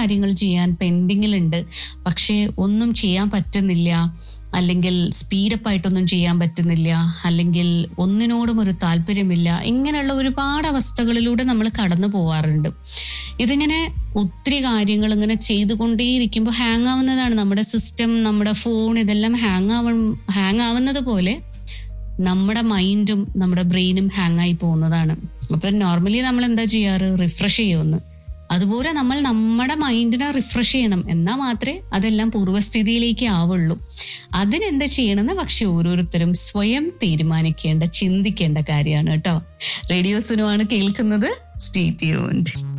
കാര്യങ്ങൾ ചെയ്യാൻ പെൻഡിങ്ങിലുണ്ട് പക്ഷേ ഒന്നും ചെയ്യാൻ പറ്റുന്നില്ല അല്ലെങ്കിൽ സ്പീഡപ്പ് ആയിട്ടൊന്നും ചെയ്യാൻ പറ്റുന്നില്ല അല്ലെങ്കിൽ ഒന്നിനോടും ഒരു താല്പര്യമില്ല ഇങ്ങനെയുള്ള ഒരുപാട് അവസ്ഥകളിലൂടെ നമ്മൾ കടന്നു പോവാറുണ്ട് ഇതിങ്ങനെ ഒത്തിരി കാര്യങ്ങൾ ഇങ്ങനെ ചെയ്തുകൊണ്ടേയിരിക്കുമ്പോൾ ഹാങ് ആവുന്നതാണ് നമ്മുടെ സിസ്റ്റം നമ്മുടെ ഫോൺ ഇതെല്ലാം ഹാങ് ആവ ഹാങ് ആവുന്നത് പോലെ നമ്മുടെ മൈൻഡും നമ്മുടെ ബ്രെയിനും ഹാങ് ആയി പോകുന്നതാണ് അപ്പൊ നോർമലി നമ്മൾ എന്താ ചെയ്യാറ് റിഫ്രഷ് ചെയ്യുമെന്ന് അതുപോലെ നമ്മൾ നമ്മുടെ മൈൻഡിനെ റിഫ്രഷ് ചെയ്യണം എന്നാൽ മാത്രമേ അതെല്ലാം പൂർവ്വസ്ഥിതിയിലേക്ക് ആവുള്ളൂ അതിനെന്താ ചെയ്യണമെന്ന് പക്ഷെ ഓരോരുത്തരും സ്വയം തീരുമാനിക്കേണ്ട ചിന്തിക്കേണ്ട കാര്യമാണ് കേട്ടോ റേഡിയോ സുനുവാണ് കേൾക്കുന്നത് സ്റ്റേ ട്യൂൺഡ്